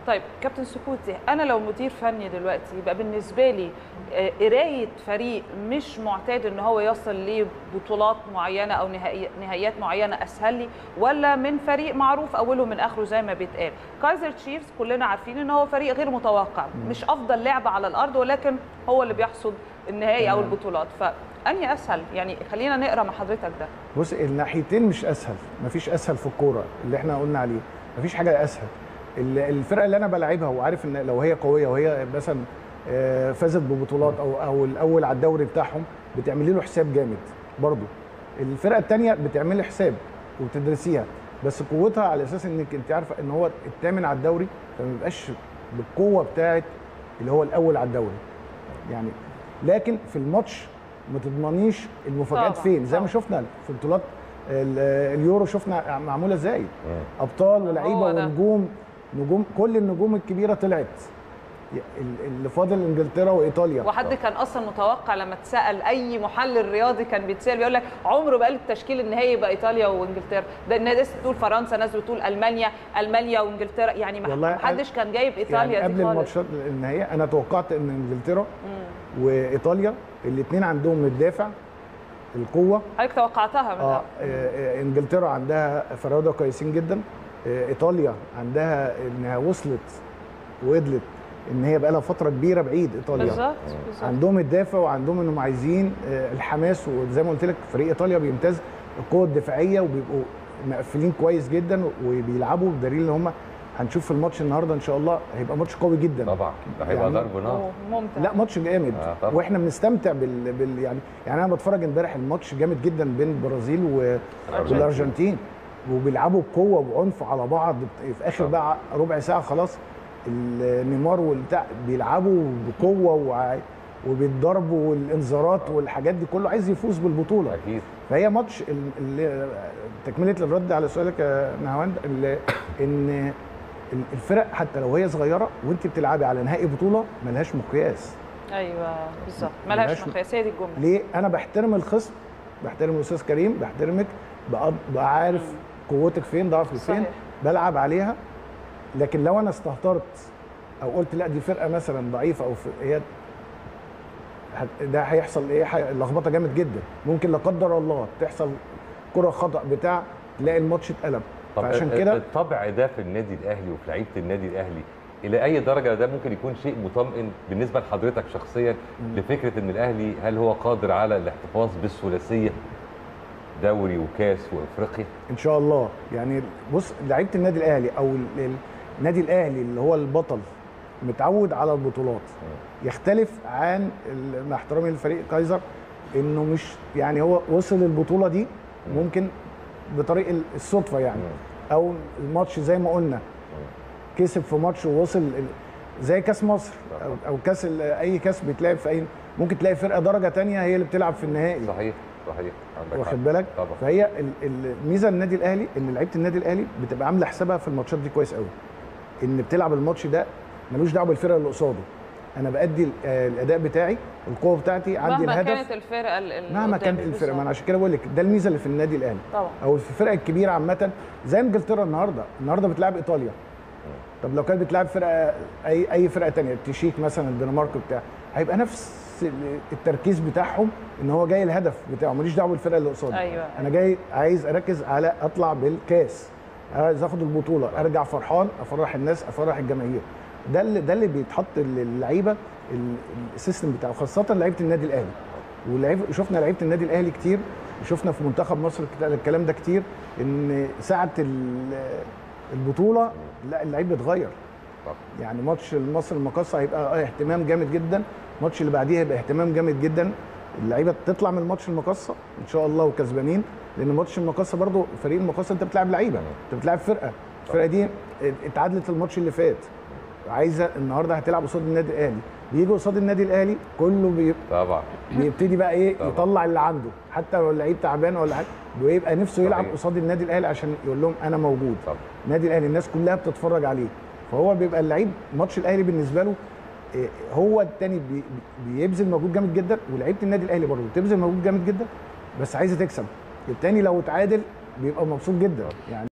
طيب كابتن سكوتي انا لو مدير فني دلوقتي يبقى بالنسبه لي آه، قرايه فريق مش معتاد ان هو يصل لبطولات معينه او نهائي- نهائيات معينه اسهل لي ولا من فريق معروف اوله من اخره زي ما بيتقال كايزر تشيفز كلنا عارفين ان هو فريق غير متوقع مش افضل لعبه على الارض ولكن هو اللي بيحصد النهائي او تمام. البطولات فاني اسهل يعني خلينا نقرا مع حضرتك ده بص الناحيتين مش اسهل مفيش اسهل في الكوره اللي احنا قلنا عليه مفيش حاجه اسهل ال- الفرقه اللي انا بلعبها وعارف ان لو هي قويه وهي مثلا آه، فازت ببطولات او او الاول على الدوري بتاعهم بتعملي له حساب جامد برضه الفرقه الثانيه بتعملي حساب وبتدرسيها بس قوتها على اساس انك انت عارفه ان هو الثامن على الدوري فما بيبقاش بالقوه بتاعت اللي هو الاول على الدوري يعني لكن في الماتش ما تضمنيش المفاجآت طبعاً، فين زي ما طبعاً. شفنا في بطولات ال- اليورو شفنا معموله ازاي ابطال ولاعيبه هو ده. ونجوم نجوم كل النجوم الكبيره طلعت ال- اللي فاضل انجلترا وايطاليا وحد كان اصلا متوقع لما اتسال اي محلل رياضي كان بيتسال بيقول لك عمره بقى التشكيل النهائي يبقى ايطاليا وانجلترا ده الناس بتقول فرنسا ناس بتقول المانيا المانيا وانجلترا يعني ما والله ما حدش كان جايب ايطاليا يعني دي قبل خالص الماتشات النهائيه انا توقعت ان انجلترا وايطاليا الاثنين عندهم الدافع القوه حضرتك توقعتها من اه الأول. آه، انجلترا عندها فراوده كويسين جدا آه، ايطاليا عندها انها وصلت وقدرت ان هي بقى لها فتره كبيره بعيد ايطاليا بالظبط بالظبط عندهم الدافع وعندهم انهم عايزين آه، الحماس وزي ما قلت لك فريق ايطاليا بيمتاز القوه الدفاعيه وبيبقوا مقفلين كويس جدا وبيلعبوا بدليل ان هم هنشوف في الماتش النهارده ان شاء الله هيبقى ماتش قوي جدا طبعا ده هيبقى يعني- ضرب نار أوه، ممتع لا ماتش جامد آه، طبعا. واحنا بنستمتع بال... بال يعني يعني انا بتفرج امبارح الماتش جامد جدا بين البرازيل و... والارجنتين وبيلعبوا بقوه وعنف على بعض في اخر طبعا. بقى ربع ساعه خلاص النيمار والبتاع بيلعبوا بقوه وع... وبالضرب والانذارات والحاجات دي كله عايز يفوز بالبطوله اكيد فهي ماتش ال- ال- تكمله الرد على سؤالك يا نهاوند ال- ان ال- الفرق حتى لو هي صغيره وانت بتلعبي على نهائي بطوله ملهاش مقياس ايوه بالظبط ملهاش ملهاش مقياس هي دي الجمله ليه انا بحترم الخصم بحترم الاستاذ كريم بحترمك بقى بقى عارف قوتك فين ضعفك فين صحيح. بلعب عليها لكن لو انا استهترت او قلت لا دي فرقه مثلا ضعيفه او في- هي هت- ده هيحصل ايه هي- لخبطه جامد جدا ممكن لا قدر الله تحصل كره خطا بتاع تلاقي الماتش اتقلب طب فعشان ال- كده الطبع ده في النادي الاهلي وفي لعيبه النادي الاهلي الى اي درجه ده ممكن يكون شيء مطمئن بالنسبه لحضرتك شخصيا لفكره ان الاهلي هل هو قادر على الاحتفاظ بالثلاثيه دوري وكاس وافريقيا ان شاء الله يعني بص لعيبه النادي الاهلي او ال- ال- النادي الاهلي اللي هو البطل متعود على البطولات يختلف عن ال- مع احترامي لفريق كايزر انه مش يعني هو وصل البطوله دي ممكن بطريق ال- الصدفه يعني او الماتش زي ما قلنا كسب في ماتش ووصل ال- زي كاس مصر او, أو كاس ال- اي كاس بيتلعب في اي ممكن تلاقي فرقه درجه تانية هي اللي بتلعب في النهائي صحيح صحيح عندك حق. واخد بالك طبعا فهي ال- ال- الميزه النادي الاهلي ان لعيبه النادي الاهلي بتبقى عامله حسابها في الماتشات دي كويس قوي ان بتلعب الماتش ده ملوش دعوه بالفرقه اللي قصاده انا بادي ال- آه، الاداء بتاعي القوه بتاعتي عندي مهما الهدف كانت الفرقه ال- اللي مهما قدامي كانت الفرقه ما انا بالظبط. عشان كده بقول لك ده الميزه اللي في النادي الاهلي طبعا او في الفرق الكبيره عامه زي انجلترا النهارده النهارده بتلعب ايطاليا طب لو كانت بتلعب فرقه اي اي فرقه تانية تشيك مثلا الدنمارك بتاع هيبقى نفس ال- التركيز بتاعهم ان هو جاي الهدف بتاعه ماليش دعوه بالفرقه اللي قصادي أيوة. انا جاي عايز اركز على اطلع بالكاس عايز اخد البطوله ارجع فرحان افرح الناس افرح الجماهير ده اللي ده اللي بيتحط للعيبه ال- السيستم بتاعه خاصه لعيبه النادي الاهلي ولعيب شفنا لعيبه النادي الاهلي كتير شفنا في منتخب مصر الكت- الكلام ده كتير ان ساعه ال- البطوله لا اللعيب بيتغير طبعا. يعني ماتش مصر المقاصه هيبقى اه اهتمام جامد جدا الماتش اللي بعديه هيبقى اهتمام جامد جدا اللعيبه تطلع من ماتش المقاصه ان شاء الله وكسبانين لان ماتش المقاصه برضو فريق المقاصه انت بتلعب لعيبه انت بتلعب فرقه الفرقه دي اتعادلت الماتش اللي فات عايزه النهارده هتلعب قصاد النادي الاهلي بيجي قصاد النادي الاهلي كله بي... طبعا بيبتدي بقى ايه طبعا. يطلع اللي عنده حتى لو اللعيب تعبان ولا حاجه بيبقى نفسه يلعب صحيح. قصاد النادي الاهلي عشان يقول لهم انا موجود طبعا النادي الاهلي الناس كلها بتتفرج عليه فهو بيبقى اللعيب ماتش الاهلي بالنسبه له إيه، هو التاني بي- بيبذل مجهود جامد جدا ولعيبه النادي الاهلي برضه بتبذل مجهود جامد جدا بس عايزه تكسب التاني لو اتعادل بيبقى مبسوط جدا يعني